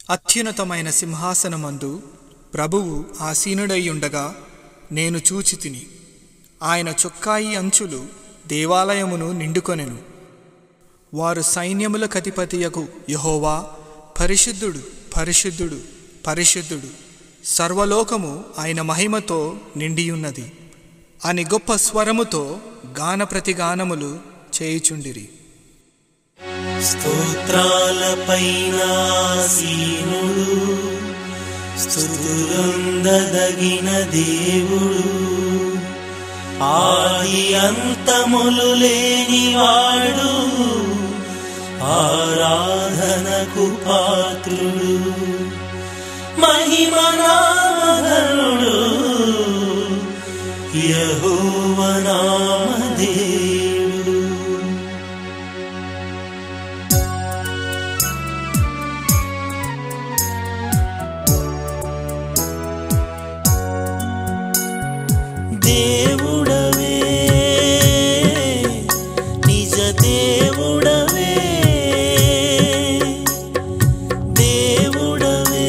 అత్యున్నతమైన సింహాసనమందు ప్రభువు ఆసీనుడైయుండగా నేను చూచి తిని ఆయన చొక్కాయి అంచులు దేవాలయమును నిండుకొనెను వారు సైన్యముల కధిపతియగు యహోవా పరిశుద్ధుడు పరిశుద్ధుడు పరిశుద్ధుడు సర్వలోకము ఆయన మహిమతో నిండియున్నది అని గొప్ప స్వరముతో గాన ప్రతిగానములు చేయుచుండిరి స్తోత్రాలపైన సీనుడు స్థుతులందదగిన దేవుడు ఆది అంతములు లేనివాడు ఆరాధనకు పాత్రుడు మహిమనామధనుడు యహోవనామదేవుడు దేవుడవే నిజ దేవుడవే దేవుడవే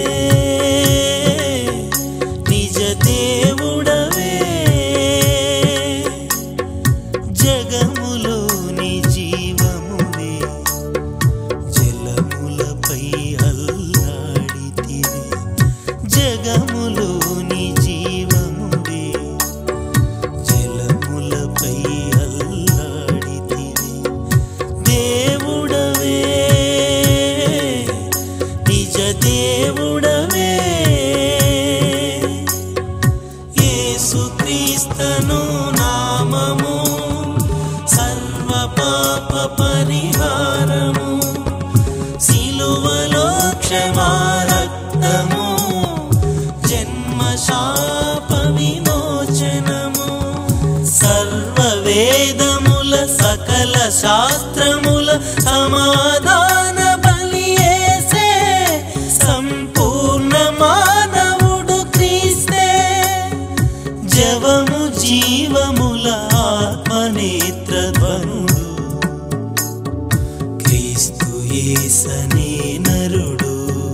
నిజ దేవుడవే జగములోని జీవమువే జలములపై అల్లాడితివే జగములోని జీవమువే జలములపై అల్లాడితివి దేవుడవే నిజ దేవుడవే యేసుక్రీస్తను నామము సర్వ పాప పరిహారము సిలువలో క్షమా రక్తము జన్మ శాప విమోచనము సర్వ వేదముల సకల శాస్త్రముల సమాధాన బలియేసే సంపూర్ణ మానవుడు క్రీస్తే జవము జీవముల ఆత్మనేత్ర ధ్వనుడు క్రీస్తు యేసనే నరుడు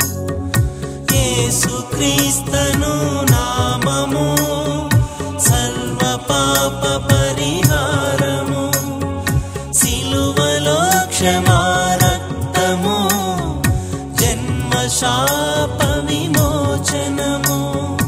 యేసు క్రీస్తను నామము సర్వ పాప పరిహారము సిలువలో క్షమా రక్తము జన్మ శాప విమోచనము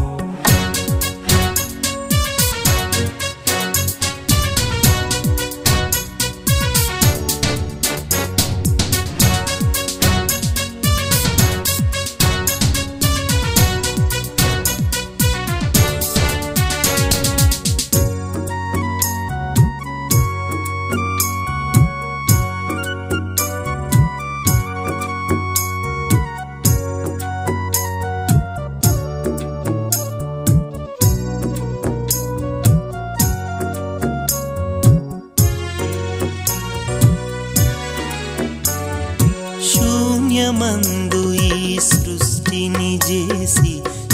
శూన్యమందు ఈ సృష్టిని చేసి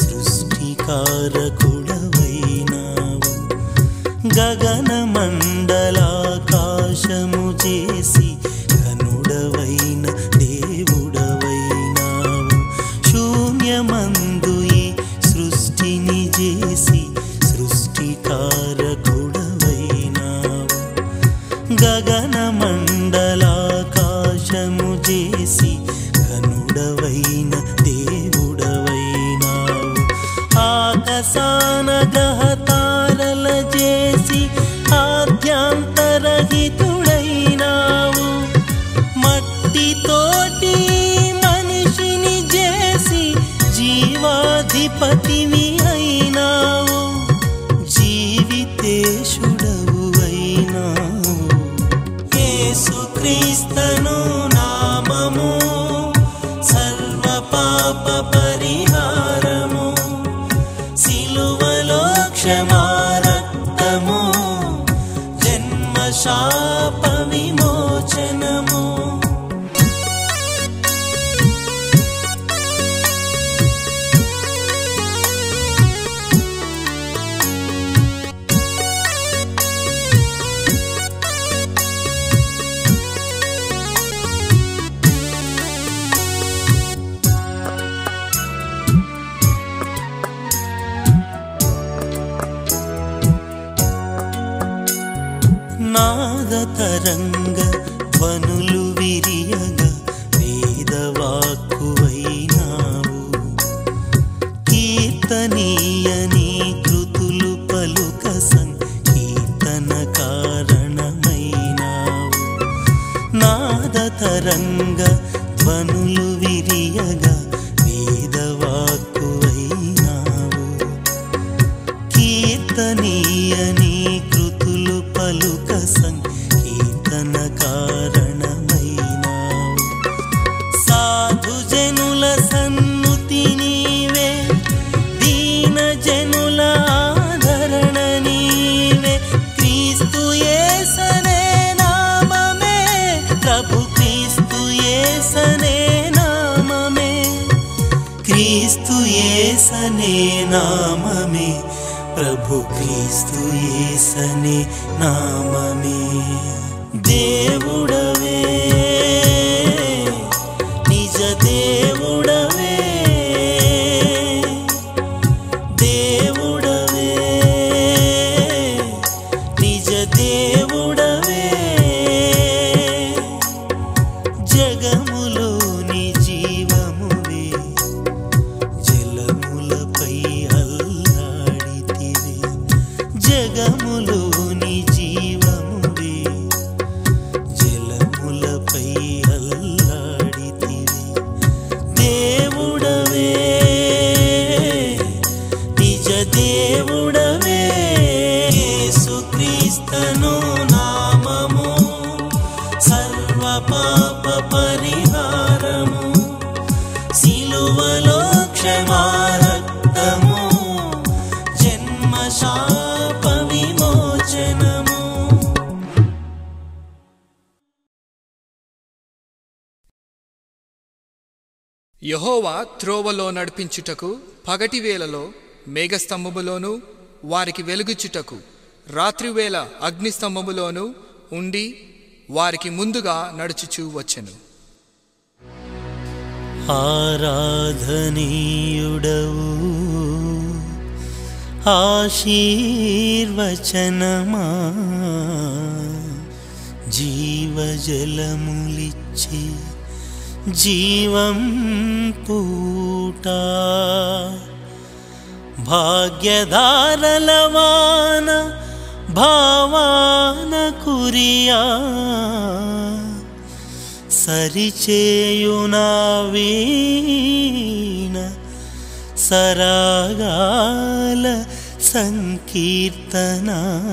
సృష్టికారకుడవైనావు గగన మండలాకాశము చేసి కనుడవైన దేవుడవైనావు శూన్యమందు ఈ సృష్టిని చేసి సృష్టికారకుడవైనావు గగన మండలాకాశము చేసి కనుడవైన దేవుడవైనావు ఆకాశాన గ్రహతారల చేసి ఆద్యాంతరహితుడైనావు మట్టితోటి మనిషిని చేసి జీవాధిపతివి అయినావు జీవితేశుడవు అయినావు యేసుక్రీస్తను నామము సర్వ పాప పరిహారము సిలువలో క్షమా రక్తము జన్మ శాప విమోచనము తరంగ ధ్వనులు విరియగా వేదవాక్కువైనావు కీర్తనీయని కృతులు పలుక సంకీర్తన కారణమైనావు నాద తరంగ ధ్వనులు విరియగా వేదవాక్కువైనావు కీర్తనీయని కృతులు పలుక సంకీర్తన కారణమైనావు సాధు జనుల సన్నుతి నీవే దీన జనుల ఆదరణ నీవే క్రీస్తు యేసనే నామమే ప్రభు క్రీస్తు యేసనే నామమే క్రీస్తు యేసనే నామమే ప్రభు క్రీస్తు యేసనే నామమే దేవుడవే నిజ దేవుడవే దేవుడవే నిజ దేవుడవే జగములోని జీవమువే జలములపై అల్లాడితివే జగములోని జీవమువే జలములపై అల్లాడితివే దేవుడవే నిజ దేవుడవే యేసుక్రీస్తను నామము సర్వ పాప పరిహారము సిలువలో క్షమారక్తము జన్మ శాప విమోచనము యహోవా త్రోవలో నడిపించుటకు పగటి వేళలో మేఘస్తంభములోను వారికి వెలుగుచుటకు రాత్రివేళ అగ్నిస్తంభములోను ఉండి వారికి ముందుగా నడుచుచూ వచ్చెను ఆరాధనీయుడవు ఆశీర్వచనమా జీవజలములిచ్చే జీవం పూట భాగ్యధారలవాన భావాన కురియా సరిచేయునా వీణ సరాగాల సంకీర్తన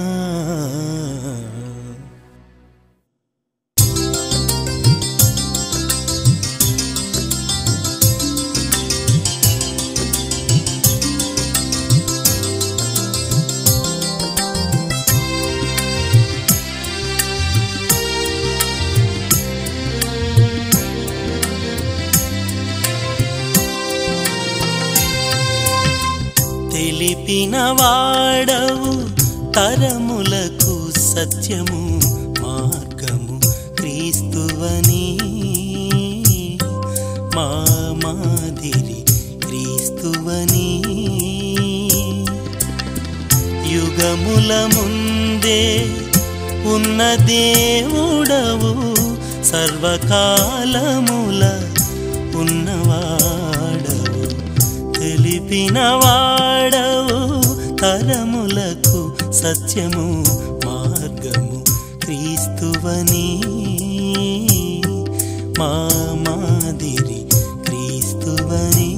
తెలిపిన వాడవు తరములకు సత్యము మార్గము క్రీస్తువని మా మాదిరి క్రీస్తువని యుగముల ముందే ఉన్న దేవుడవు సర్వకాలముల ఉన్నవాడవు తెలిపిన వాడవు తరములకు సత్యము మార్గము క్రీస్తువని మా మాదిరి క్రీస్తువని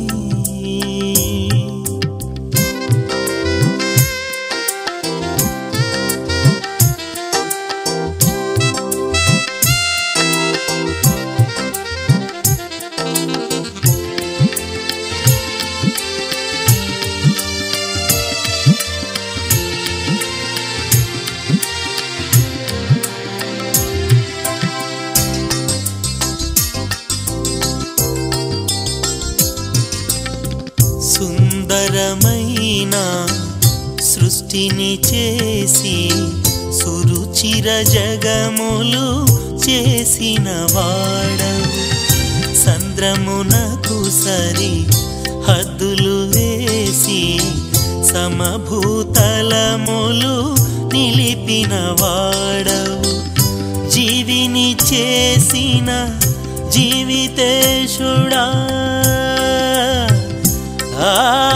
సుందరమైన సృష్టిని చేసి సురుచిర జగములు చేసిన వాడవు సంద్రమునకు సరి హద్దులు వేసి సమభూతలములు నిలిపిన వాడవు జీవిని చేసిన జీవితేశుడా ఆ,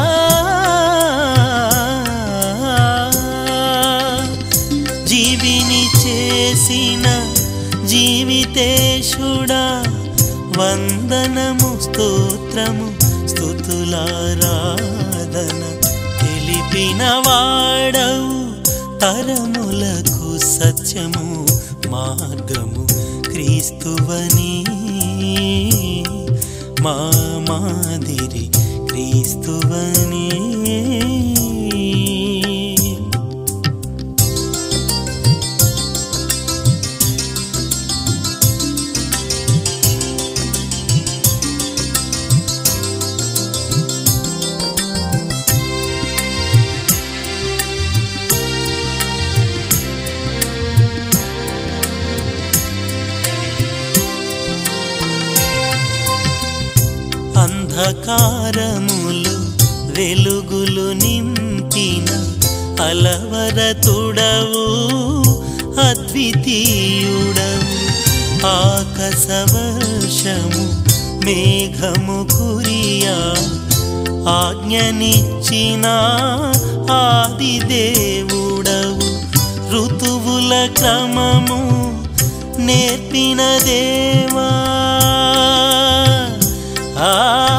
జీవిని చేసిన జీవితేశుడా వందనము స్తోత్రము స్థుతులారాధన తెలిపిన వాడవు తరములకు సత్యము మార్గము క్రీస్తువని మా మాదిరి క్రీస్తువని అంధకారములు వెలుగులు నింపిన అలవరతుడవు అద్వితీయుడవు ఆకాశవర్షము మేఘము కురియా ఆజ్ఞనిచ్చిన ఆది దేవుడవు ఋతువుల క్రమము నేర్పిన దేవా ఆ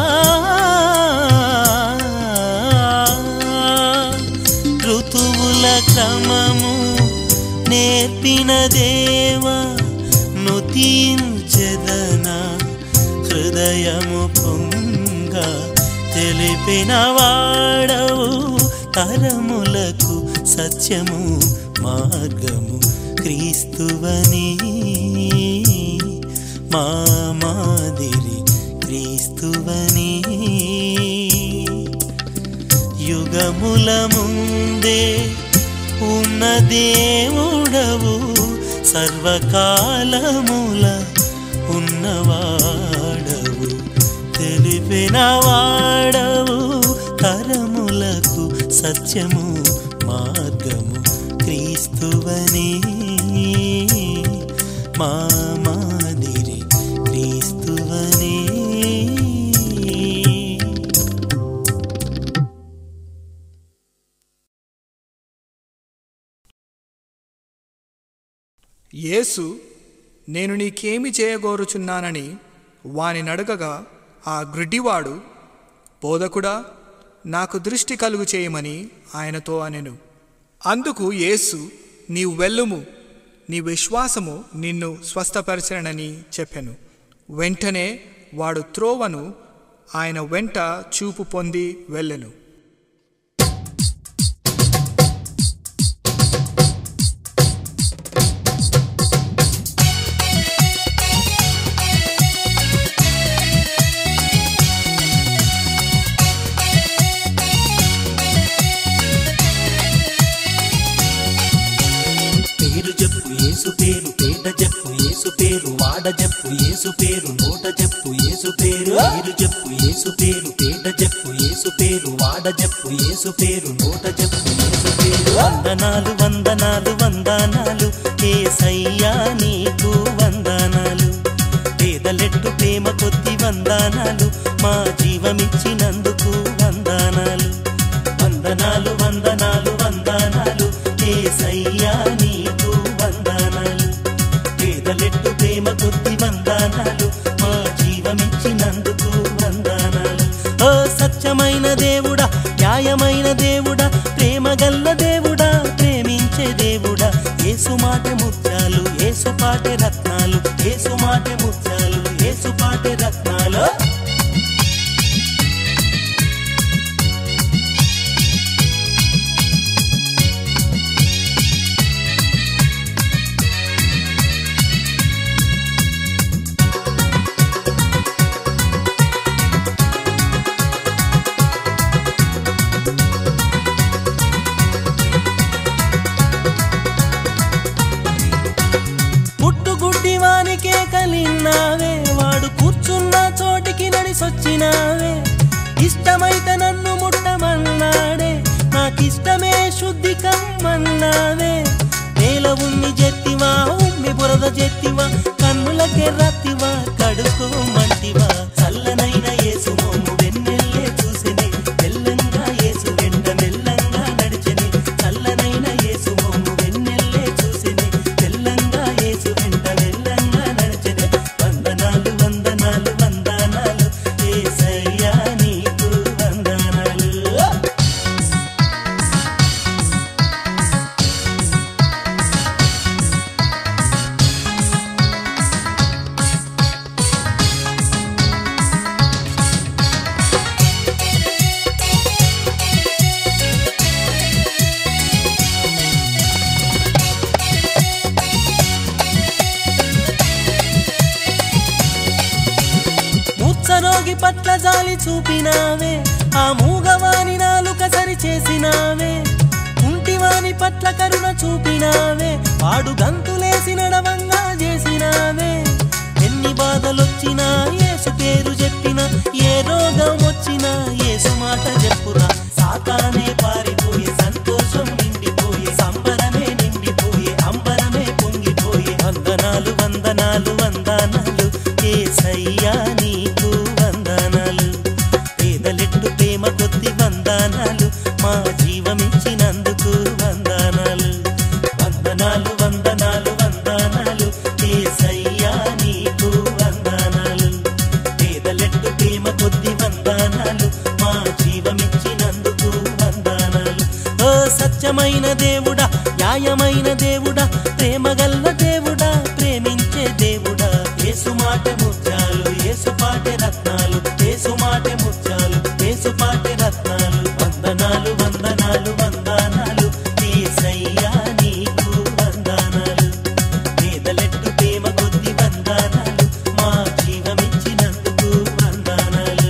ఋతువుల క్రమము నేర్పిన దేవా నుతించెదన హృదయము పొంగ తెలిపిన వాడవు తరములకు సత్యము మార్గము క్రీస్తువని మా మాదిరి క్రీస్తువని యుగముల ముందే ఉన్న దేవుడవు సర్వకాలముల ఉన్నవాడవు తెలిపిన వాడవు తరములకు సత్యము మార్గము క్రీస్తువని మా మాదిరి క్రీస్తువని యేసు నేను నీకేమి చేయగోరుచున్నానని వాని నడగగా ఆ గ్రుడ్డివాడు బోధకుడా నాకు దృష్టి కలుగు చేయమని ఆయనతో అనెను అందుకు యేసు నీవు వెళ్ళుము నీ విశ్వాసము నిన్ను స్వస్థపరచనని చెప్పెను వెంటనే వాడు త్రోవను ఆయన వెంట చూపు పొంది వెళ్ళెను పేరు చెప్పు యేసు పేరు పేట చెప్పు యేసు పేరు వాడ చెప్పు యేసు పేరు నోట చెప్పు యేసు పేరు పేరు చెప్పు యేసు పేరు పేట చెప్పు యేసు పేరు వాడ చెప్పు యేసు పేరు నోట చెప్పు యేసు పేరు వందనాలు వందనాలు వందనాలు ఏసయ్యా నీకు వందనాలు పేదలెట్టు ప్రేమ కొద్ది వందనాలు మా జీవమిచ్చినందుకు వందనాలు వందనాలు వందనాలు వందనాలు ఏసయ్యా నీకు వందనాలు పేదలెట్టు ప్రేమ కొద్ది వందనాలు మా జీవమిచ్చినందుకు వందనాలు ఓ సత్యమైన దేవుడా న్యాయమైన దేవుడా ప్రేమ గల్ల దేవుడా ప్రేమించే దేవుడా ఏసు మాట ముత్యాలు ఏసు పాటే రత్నాలు ఏసు మాట ముత్యాలు ఏసు పాటే రత్నాలు పుట్టుగుడ్డి వానికే కలిన్నావే వాడు కూర్చున్న చోటికి నడిసొచ్చినావే ఇష్టమైతే నన్ను ముట్టమన్నాడే నాకిష్టమే శుద్ధి కమ్మన్నావే నేల ఉన్ని జెత్తివా ఉమ్మి బురద జెత్తివా రతివా కడుకోమంటివా చల్లనైన యేసు మోము వెన్నెల్లే చూసిని తెల్లంగా యేసు వెంట మెల్లంగా నడిచెని చల్లనైన యేసు మోము వెన్నెల్లే చూసిని తెల్లంగా యేసు వెంట మెల్లంగా నడిచెని వందనాలు వందనాలు వందనాలు యేసయ్యా నీకు వందనాలు ముచ్చరోగి పట్ల జాలి చూపినావే ఆ మూగవాని నాలుక సరి చేసినావే కుంటివాని పట్ల కరుణ చూపినావే వాడు గంతులేసి నడవంగా చేసినావే ఎన్ని బాధలొచ్చినా యేసు పేరు చెప్పినా ఏ రోగం వచ్చినా యేసు మాట చెప్పురా సాతానే పారిపోయి సంతోషం నిండిపోయి సంబరమే నిండిపోయి అంబరమే పొంగిపోయి వందనాలు వందనాలు వందనాలు ఏసయ్యా నీకు వందనాలు పేదలెట్టు ప్రేమ కొద్ది వందనాలు మా జీవమిచ్చినందుకు వందనాలు వందనాలు వందనాలు వందనాలు ఏసయ్యా నీకు వందనాలు పేదలెట్టు ప్రేమ కొద్ది వందనాలు మా జీవమిచ్చినందుకు వందనాలు ఓ సత్యమైన దేవుడా న్యాయమైన దేవుడా ప్రేమగల్ల దేవుడా ప్రేమించే దేవుడా యేసు మాట ముత్యాలు యేసు పాటే రత్నాలు యేసు మాటే ముత్యాలు యేసు పాటే రత్నాలు వందనాలు వందనాలు వందనాలు యేసయ్యా నీకు వందనాలు పేదలెట్టు ప్రేమ కొద్ది వందనాలు మా జీవమిచ్చినందుకు వందనాలు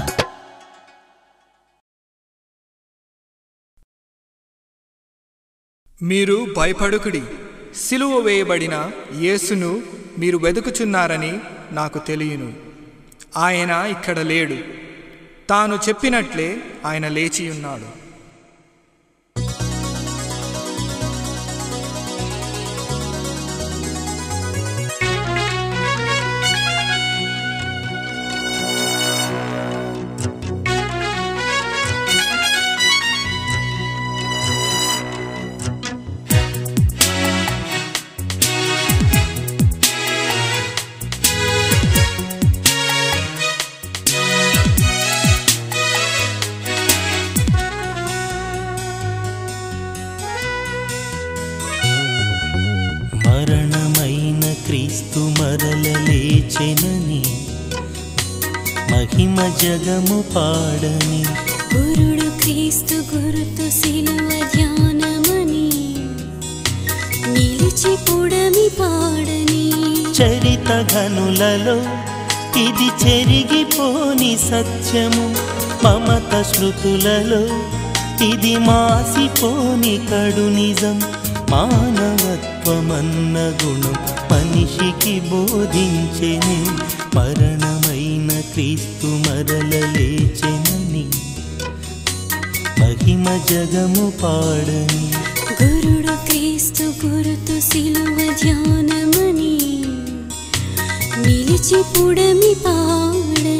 మీరు భయపడుకుడి సిలువ వేయబడిన యేసును మీరు వెతుకుచున్నారని నాకు తెలియను ఆయన ఇక్కడ లేడు తాను చెప్పినట్లే ఆయన లేచి ఉన్నాడు మరణమైన క్రీస్తు మరల లేచెనని మహిమ జగము పాడని గురుడు క్రీస్తు గురుతు సిలువ ధ్యానమని నిలిచి పుడమి పాడని చరిత ఘనులలో ఇది చెరిగిపోని సత్యము మమత శృతులలో ఇది మాసిపోని కడు నిజం మానవత్వమన్న గుణం మనిషికి బోధించెనే మరణమైన క్రీస్తు మరల లేచెనని మహిమ జగము పాడని గురుడు క్రీస్తు గురుతు సిలువ ధ్యానమని నిలిచి పుడమి పాడని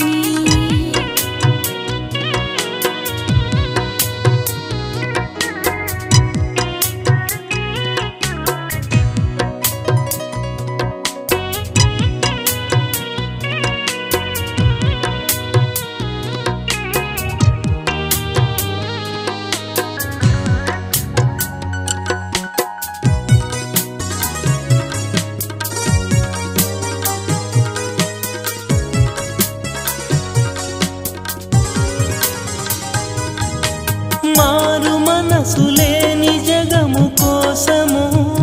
మారు మనసు లేని జగము కోసము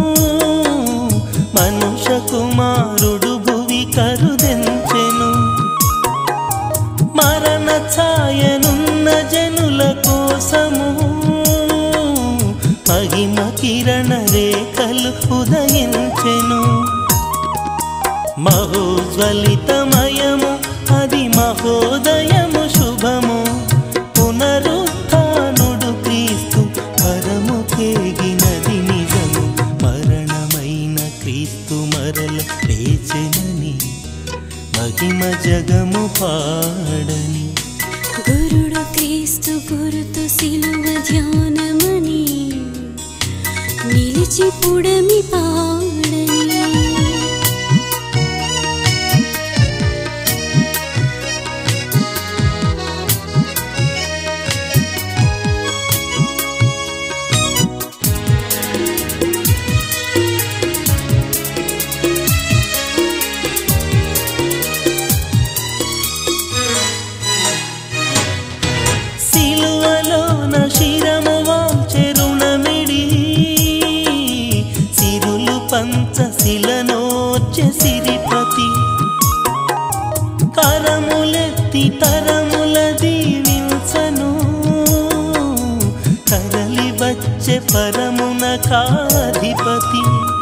మనుష కుమారుడు భువి కరుదెంచెను మరణ ఛాయనున్న జనుల కోసము మహిమ కిరణ రేఖలు ఉదయించెను మహోజ్వలితమయము అది మహోదయము శుభము పునరుత్నుడు క్రీస్తు పరము కేగినది నిజము మరణమైన క్రీస్తు మరల లేచెనని క్రీస్తు గురుతు సిలువ ధ్యానమని నిలిచి పుడమి పాడని సిలువలోన శిరము వాంచెరుణమిడి సిరులు పంచ శిలనోచె సిరిపతి కరములెత్తి తరముల దీవించను కరలి వచ్చే పరమున కాధిపతి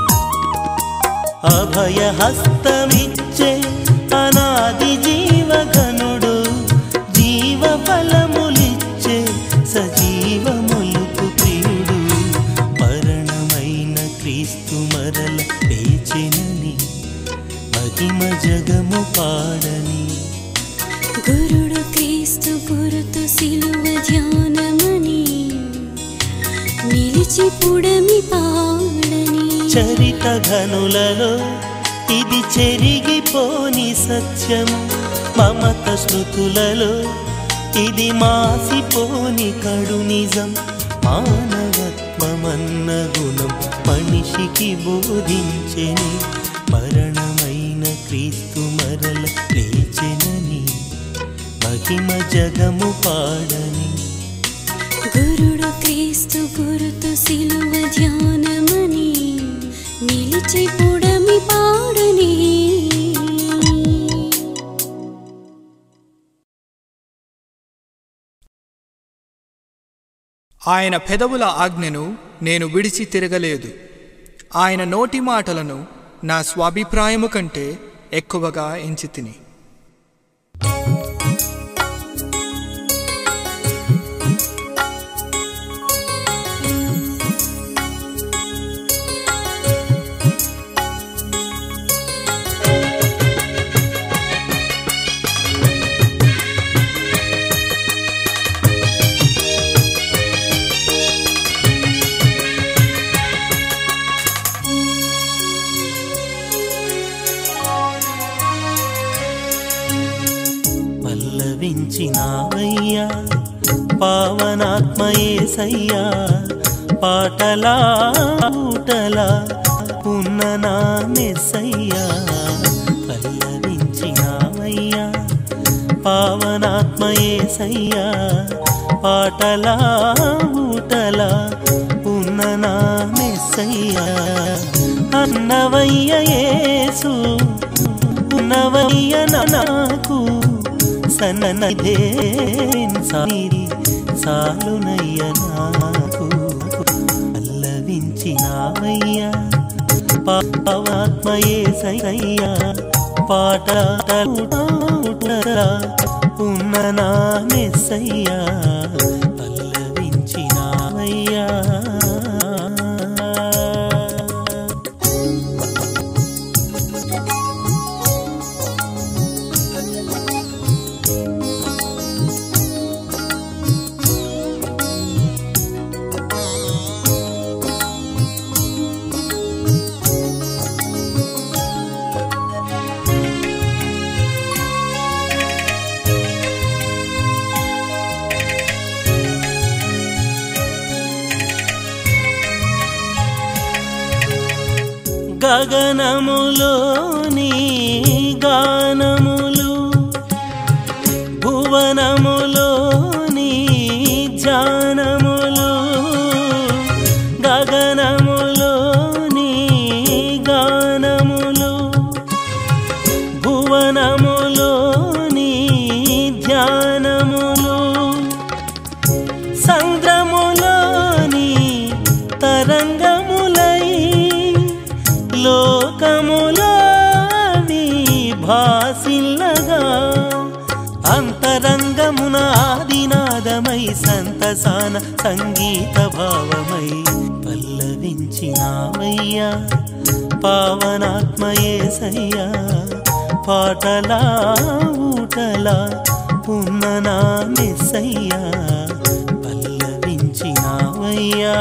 అభయ హస్తమిచ్చే అనాది జీవగనుడు జీవ ఫలములిచ్చే సజీవ ములుపు ప్రియుడు మరణమైన క్రీస్తు మరల లేచెనని మహిమ జగము పాడని గురుడు క్రీస్తు గురుతు సిలువ ధ్యానమని నిలిచి పుడమి పాడని చరిత ఘనులలో ఇది చెరిగిపోని సత్యము మమత శృతులలో ఇది మాసిపోని కడు నిజం మానవత్వమన్న గుణం మనిషికి బోధించెని మరణమైన క్రీస్తు మరల లేచెనని మహిమ జగము పాడని గురుడు క్రీస్తు గురుతు సిలువ ధ్యానమని నిలిచి పుడమి పాడని ఆయన పెదవుల ఆజ్ఞను నేను విడిచి తిరగలేదు ఆయన నోటి మాటలను నా స్వాభిప్రాయము కంటే ఎక్కువగా ఎంచి తిని పల్లవించినావయ్యా పావనాత్మయేసయ్యా పాటలా ఊటలా ఉన్న నా మెస్సయ్యా పల్లవించినావయ్యా పావనాత్మయేసయ్యా పాటలా ఊటలా ఉన్న నా మెస్సయ్యా అన్నవయ్య యేసు ఉన్నవయ్య నాకు సన్నదేన్ సారి సాలునయ్య నాకు పల్లవించినావయ్యా పావాత్మయే సయ్యా పాట ఉన్న నా మెస్సయ్యా పల్లవించినావయ్యా గగనములోని గానములు భువనములోని ధ్యానములు గగనములోని గానములు భువనములోని ధ్యానములు సంద్రములోని తరంగములై లోకములోని భాసిల్లగా అంతరంగమున ఆదినాదమై సంతసాన సంగీత భావమై పల్లవించినావయ్యా పావనాత్మయే సయ్యా పాటలా ఊటలా ఉన్న నా మెస్సయ్యా పల్లవించినావయ్యా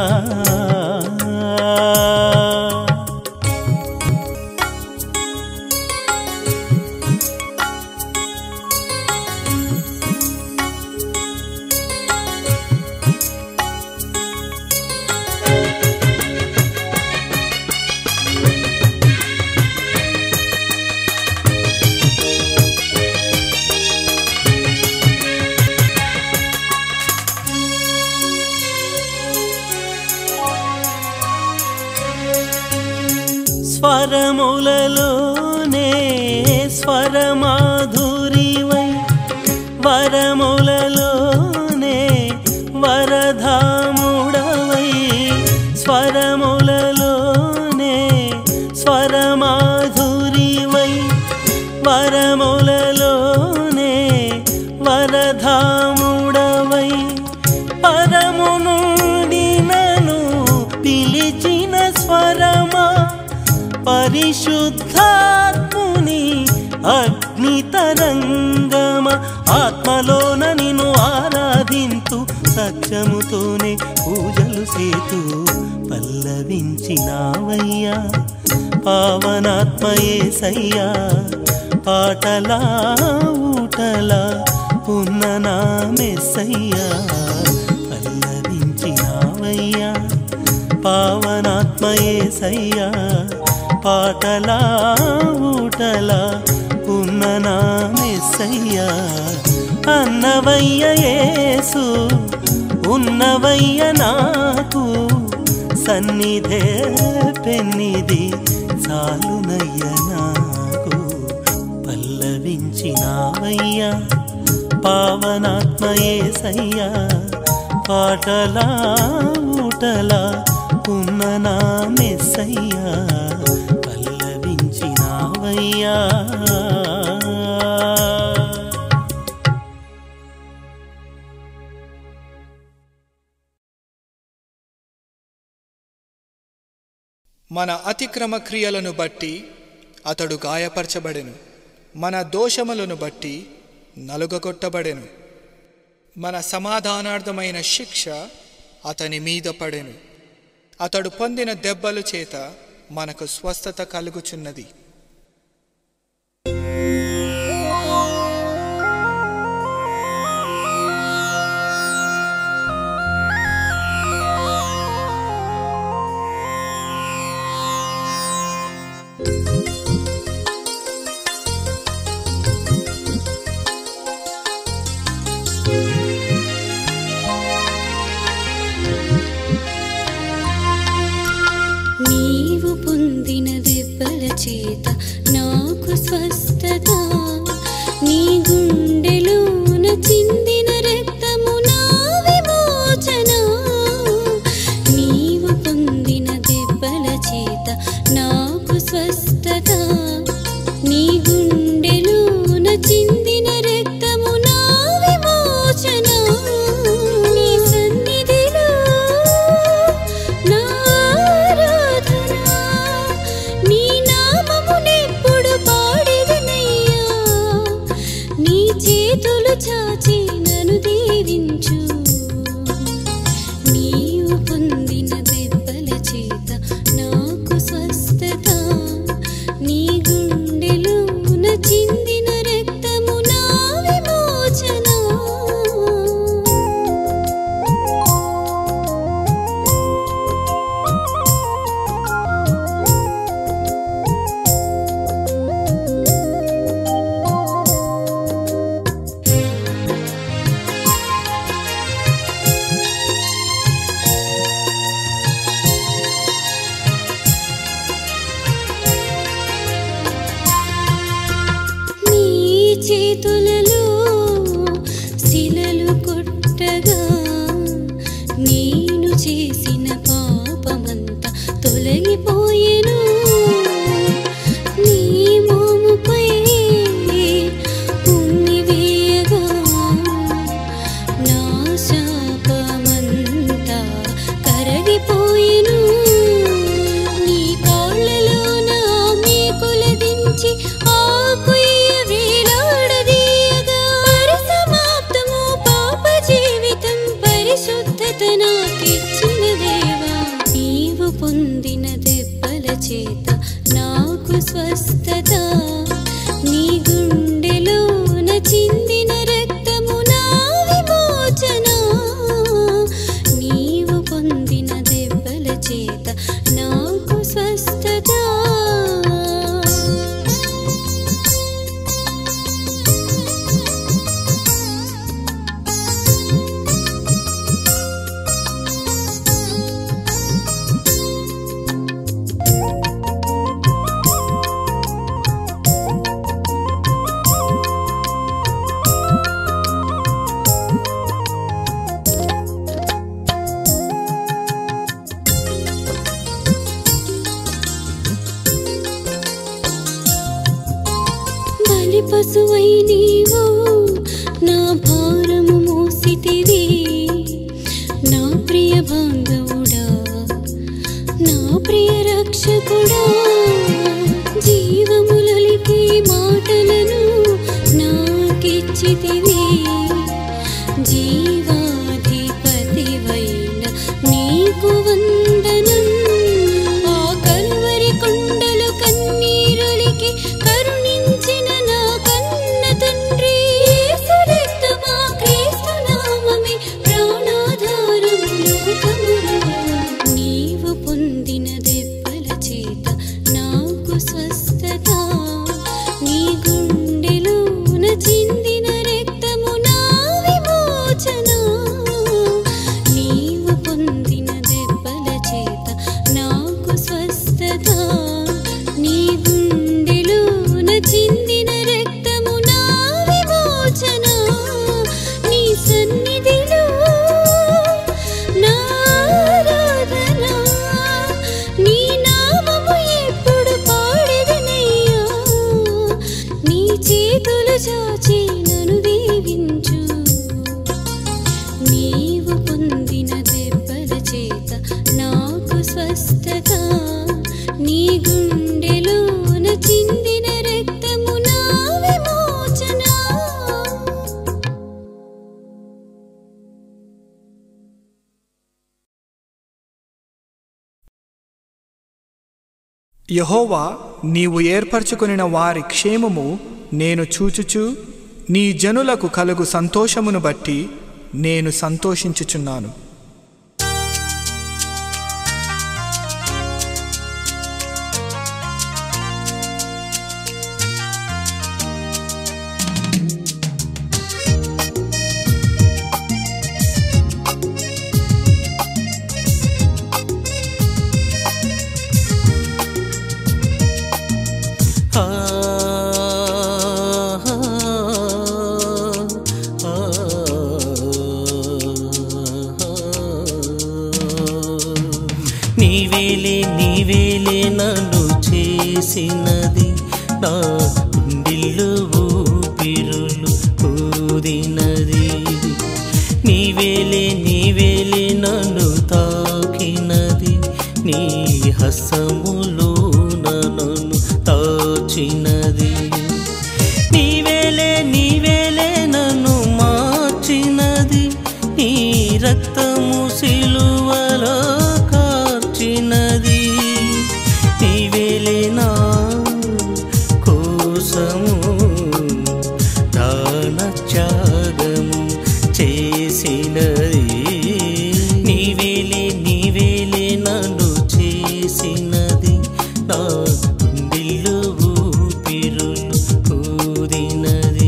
స్వరములలోనే స్వరమాధురివై వరములలోనే వరధాముడవై స్వరములలోనే స్వరమాధురివై వరములలోనే వరధాముడవై పరము నుండి నన్ను పిలిచిన స్వరమా పరిశుద్ధాత్ముని అగ్ని తరంగమ ఆత్మలోన నిన్ను ఆరాధింతు సత్యముతోనే పూజలు సేతు పల్లవించినావయ్యా పావనాత్మయే సయ్యా పాటలా ఊటలా ఉన్న నా మెస్సయ్యా పల్లవించినావయ్యా పావనాత్మయే సయ్యా పాటలా ఊటలా ఉన్న నా మెస్సయ్యా అన్నవయ్య యేసు ఉన్నవయ్య నాకు సన్నిధే పెన్నిది చాలునయ్య నాకు పల్లవించినావయ్యా పావనాత్మయే సయ్యా పాటలా ఊటలా ఉన్న నా మెస్సయ్యా పల్లవించినావయ్యా మన అతిక్రమ క్రియలను బట్టి అతడు గాయపరచబడెను మన దోషములను బట్టి నలుగగొట్టబడెను మన సమాధానార్థమైన శిక్ష అతని మీద పడెను అతడు పొందిన దెబ్బల చేత మనకు స్వస్థత కలుగుచున్నది నీవు పొందిన దెబ్బల చేత నాకు స్వస్థత నీ గుండెలోన చిందిన రక్తము నా విమోచన నీవు పొందిన దెబ్బల చేత నాకు స్వస్థత నీ గుండెలోన చిందిన రక్తము నా విమోచన నీ సన్నిధిలో నా ఆరాధన నీ నామమునే స్వస్థత నాకిచ్చిన దేవా నీవు పొందిన దెబ్బల చేత నాకు స్వస్థత నీ గుండెలోన చిందిన రక్తము నా విమోచన నీవు పొందిన దెబ్బల చేత నాకు స్వస్థత బలి పశువై నీవు నా భారము మోసితివి నా ప్రియ బాంధవుడా నా ప్రియ రక్షకుడా జీవములలికి మాటలను నాకిచ్చితివి జీవాధిపతివైన నీకు వందనం ఆ కల్వరి కొండలు కన్నీరులికి కరుణించిన నా కన్న తండ్రి యేసు రక్తమా క్రీస్తు నామమే ప్రాణాధారం లోకములో నీవు పొందిన దెబ్బల చేత నాకు స్వస్థత నీ గుండెలోన చిందిన రక్తము నా విమోచన నీవు పొందిన దెబ్బల చేత నాకు స్వస్థత నీ గుండెలోన చిందిన రక్తము నా విమోచన నీ సన్నిధిలో నా ఆరాధన నీ నామము ఎప్పుడు పాడెదనయ్యా నీ చేతులు చాచి నన్ను దీవించు నీవు పొందిన దెబ్బల చేత నాకు స్వస్థత నీ గుండెలోన చిందిన రక్తము నా విమోచన యహోవా నీవు ఏర్పరచుకొనిన వారి క్షేమము నేను చూచుచు నీ జనులకు కలుగు సంతోషమును బట్టి నేను సంతోషించుచున్నాను ఆ ఆ నీవేలే నీవేలే నన్ను చేసినది నా గుండెల్లో ఊపిరులు ఊదినది నీవేలే నీవేలే నన్ను తాకినది నీ హసములో నన్ను తాచినది నీవేలే నీవేలే నన్ను మార్చినది నీ రక్తము సిలువలో కార్చినది నీవేలే నా కోసము దాన త్యాగము చేసినది నీవేలే నీవేలే నన్ను చేసినది నా గుండెల్లో ఊపిరులు ఊదినది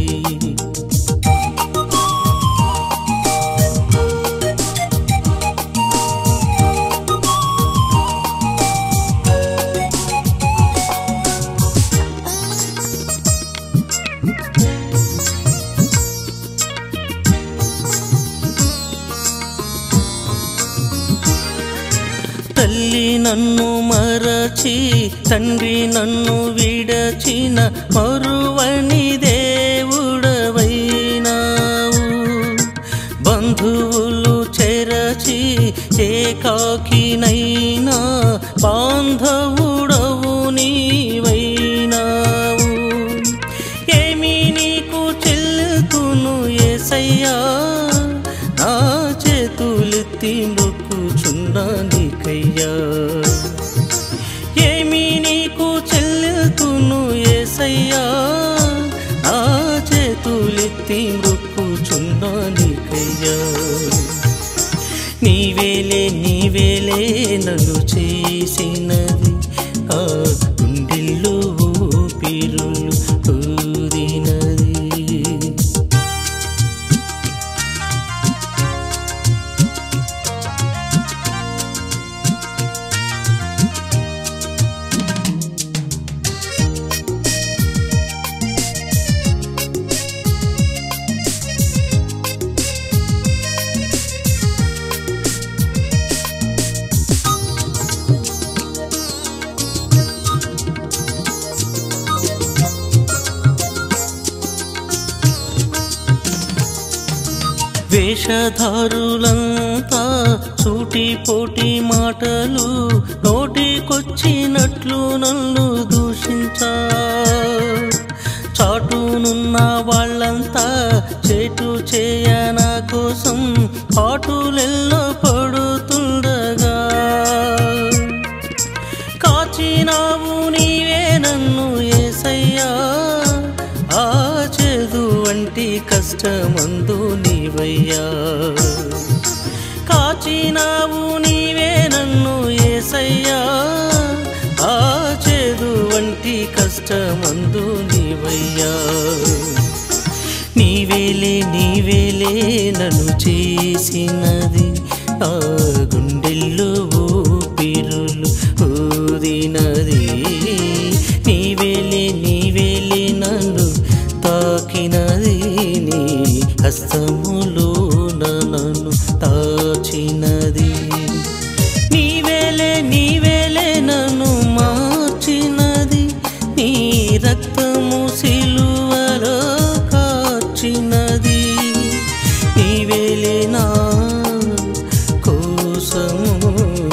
తల్లి నన్ను మరచి తండ్రి నన్ను విడచిన మరువని దేవుడవైనావు బంధువులు చెరచి ఏకాకినైనా బాంధవుడవు నీవైనావు ఏమి నీకు చెల్లుతును ఏసయ్యా నా చేతులెత్తి చేతులెత్తి మొక్కుచున్నా నీకయ్యా ఏమి నీకు చెల్లుతును ఏసయ్యా ఆ చేతులెత్తి మొక్కుచున్నా నీకయ్యా నీవేలే నీవేలే నన్ను చేసినది ఆ గుండెల్లో ఊపిరులు ఊదినది వేషధారులంతా సూటి పోటీ మాటలు నోటికొచ్చినట్లు నన్ను దూషించా చాటునున్న వాళ్ళంతా చేటు చేయన కోసం పాటులెల్లో పడుతుండగా కాచినావు నీవే నన్ను ఏసయ్యా ఆ చేదు వంటి కష్టమందు నీవయ్యా కాచినావు నీవే నన్ను ఏసయ్యా ఆ చేదు వంటి కష్టమందు నీవయ్యా నీవేలే నీవేలే నన్ను చేసినది ఆ గుండెల్లో ఊపిరులు ఊదినది నీవేలే నీవేలే నన్ను తాకినది నీ హస్తములో నన్ను తాచినది నీవేలే నీవేలే నన్ను మార్చినది నీ రక్తము సిలువలో కాచినది నీవేలే నా కోసము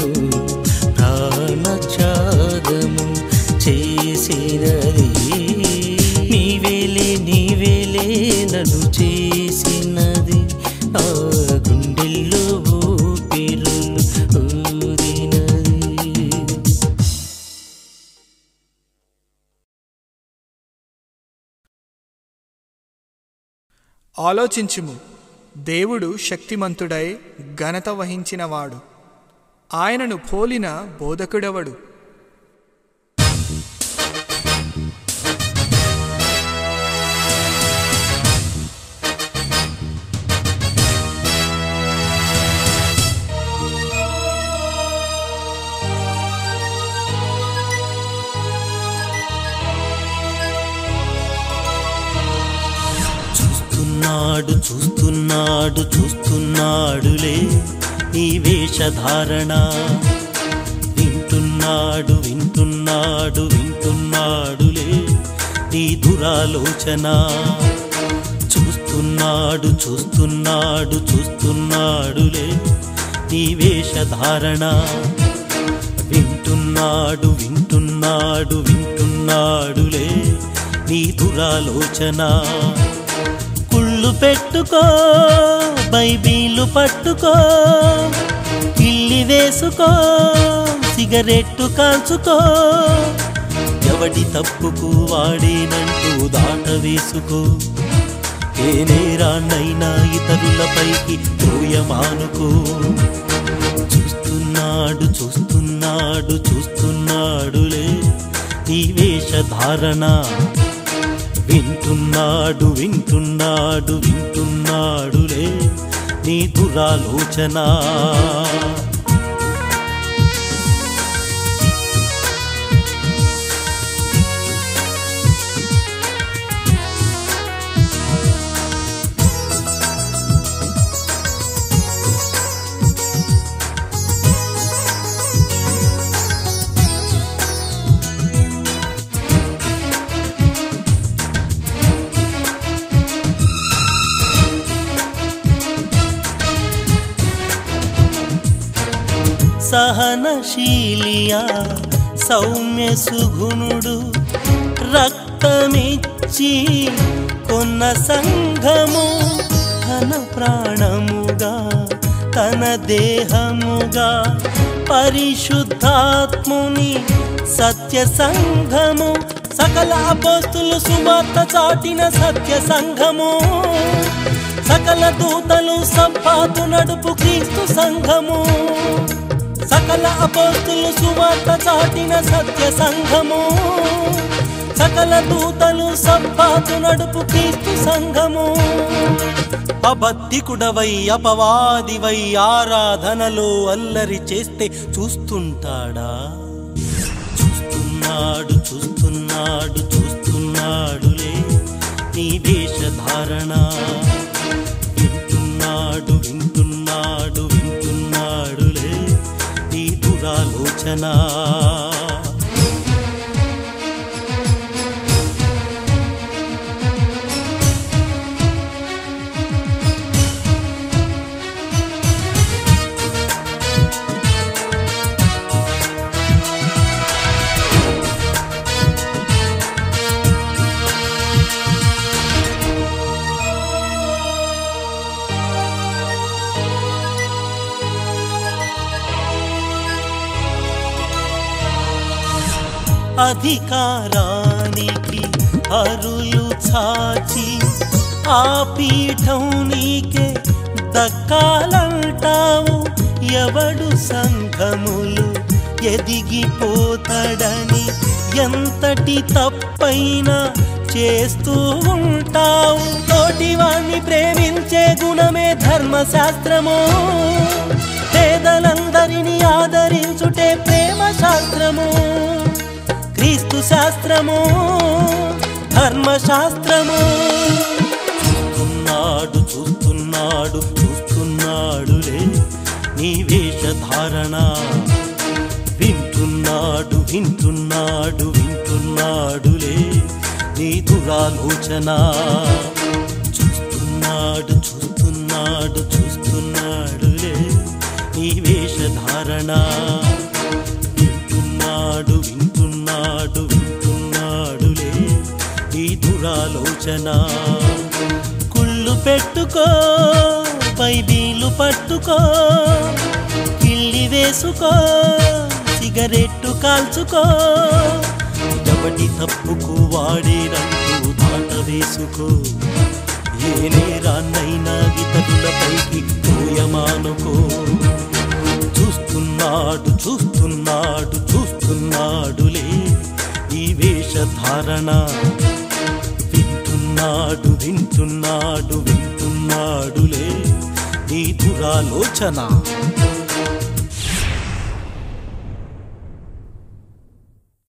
ప్రాణత్యాగము చేసినది నీవేలే నీవేలే నన్ను చేసినది ఆ గుండెల్లో ఊపిరులు ఊదినది ఆలోచించుము దేవుడు శక్తిమంతుడై ఘనత వహించినవాడు ఆయనను పోలిన బోధకుడెవడు చూస్తున్నాడు చూస్తున్నాడు చూస్తున్నాడులే నీ వేషధారణ వింటున్నాడు వింటున్నాడు వింటున్నాడులే నీ దురాలోచన చూస్తున్నాడు చూస్తున్నాడు చూస్తున్నాడులే నీ వేషధారణ వింటున్నాడు వింటున్నాడు వింటున్నాడులే నీ దురాలోచన కుళ్ళు పెట్టుకో బైబిలు పట్టుకో ఇల్లి వేసుకో సిగరెట్టు కాల్చుకో ఎవడి తప్పుకు వాడేనంటూ దాట వేసుకో ఏ నేరాన్నైనా ఇతరులపైకి తోయమానుకో చూస్తున్నాడు చూస్తున్నాడు చూస్తున్నాడులే ఈ వేషధారణ వింటున్నాడు వింటున్నాడు వింటున్నాడులే నీ దురాలోచన సహనశీలియా సౌమ్య సుగుణుడు రక్తమిచ్చి కొన్న సంఘము ధన ప్రాణముగా తన దేహముగా పరిశుద్ధాత్ముని సత్య సంఘము సకల అపోస్తులు సువార్త చాటిన సత్య సంఘము సకల దూతలు సంపాతు నడుపు క్రీస్తు సంఘము సకల అపోస్తులు సువార్త చాటిన సత్య సంఘము సకల దూతలు సంపాతు నడుపు క్రీస్తు సంఘము అబద్ధికుడవై అపవాదివై ఆరాధనలో అల్లరి చేస్తే చూస్తుంటాడా చూస్తున్నాడు చూస్తున్నాడు చూస్తున్నాడులే నీ వేషధారణ వింటున్నాడు వింటున్నాడు వింటున్నాడులే నీ దురాలోచన అధికారానికి అరులు చాచి ఆ పీఠం నీకే దక్కాలంటావు ఎవడు సంఘములు ఎదిగిపోతాడని ఎంతటి తప్పైనా చేస్తూ ఉంటావు తోటివాణ్ణి ప్రేమించే గుణమే ధర్మశాస్త్రము పేదలందరినీ ఆదరించుటే ప్రేమ శాస్త్రము క్రీస్తు శాస్త్రము ధర్మశాస్త్రము చూస్తున్నాడు చూస్తున్నాడు చూస్తున్నాడులే నీ వేషధారణ వింటున్నాడు వింటున్నాడు వింటున్నాడులే నీ దురాలోచన చూస్తున్నాడు చూస్తున్నాడు చూస్తున్నాడులే నీ వేషధారణ వింటున్నాడు వింటున్నాడు వింటున్నాడులే ఈ దురాలోచన కుళ్ళు పెట్టుకో బైబీలు పట్టుకో కిళ్ళి వేసుకో సిగరెట్టు కాల్చుకో ఇటబడి తప్పుకు వాడేరంటూ దాట వేసుకో ఏ నేరాన్నైనా ఇతరులపైకి తోయమానుకో చూస్తున్నాడు చూస్తున్నాడు చూస్తున్నాడులే ఈ వేషధారణ వింటున్నాడు వింటున్నాడు వింటున్నాడులే ఈ దురాలోచన